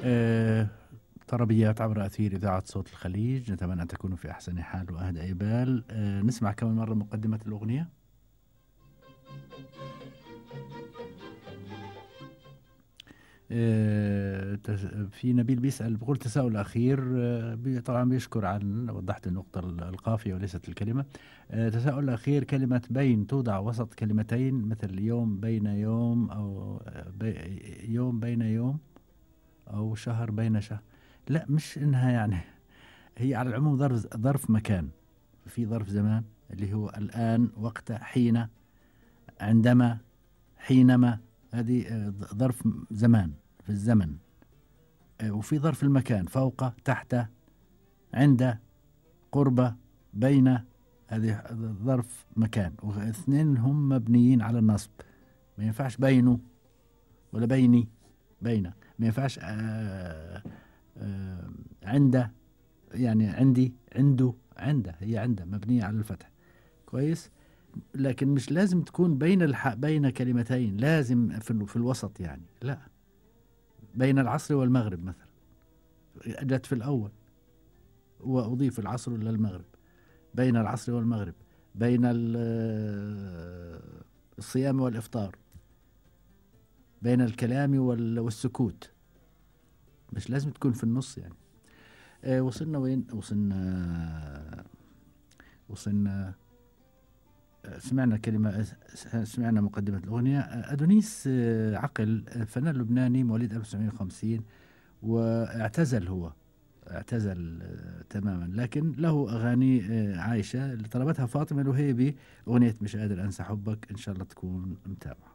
آه، طربيات عبر أثير إذاعة صوت الخليج نتمنى أن تكونوا في أحسن حال وأهدى بال آه، نسمع كمان مرة مقدمة الأغنية آه، تس- في نبيل بيسأل بقول تساؤل أخير آه، بي- طبعا بيشكر عن وضحت النقطة ال- القافية وليست الكلمة آه، تساؤل أخير كلمة بين توضع وسط كلمتين مثل يوم بين يوم أو آه، بي يوم بين يوم أو شهر بين شهر لا مش إنها يعني هي على العموم ظرف ظرف مكان في ظرف زمان اللي هو الآن وقت حين عندما حينما هذه آه، ظرف زمان في الزمن آه، وفي ظرف المكان فوق تحت عند قرب بين هذه ظرف مكان واثنين هم مبنيين على النصب ما ينفعش بينه ولا بيني بين ما ينفعش آه آه عند يعني عندي عنده عنده هي عنده مبنية على الفتح كويس لكن مش لازم تكون بين الح... بين كلمتين لازم في, ال- في الوسط يعني لا بين العصر والمغرب مثلا جت في الأول وأضيف العصر للمغرب بين العصر والمغرب بين ال- الصيام والإفطار بين الكلام وال- والسكوت مش لازم تكون في النص يعني آه، وصلنا وين وصلنا وصلنا آه، سمعنا كلمة آه، سمعنا مقدمة الأغنية آه، أدونيس آه، عقل آه، فنان لبناني مواليد 1950 واعتزل هو اعتزل آه، تماما لكن له أغاني آه، عايشة اللي طلبتها فاطمة الوهيبي أغنية مش قادر أنسى حبك إن شاء الله تكون متابعة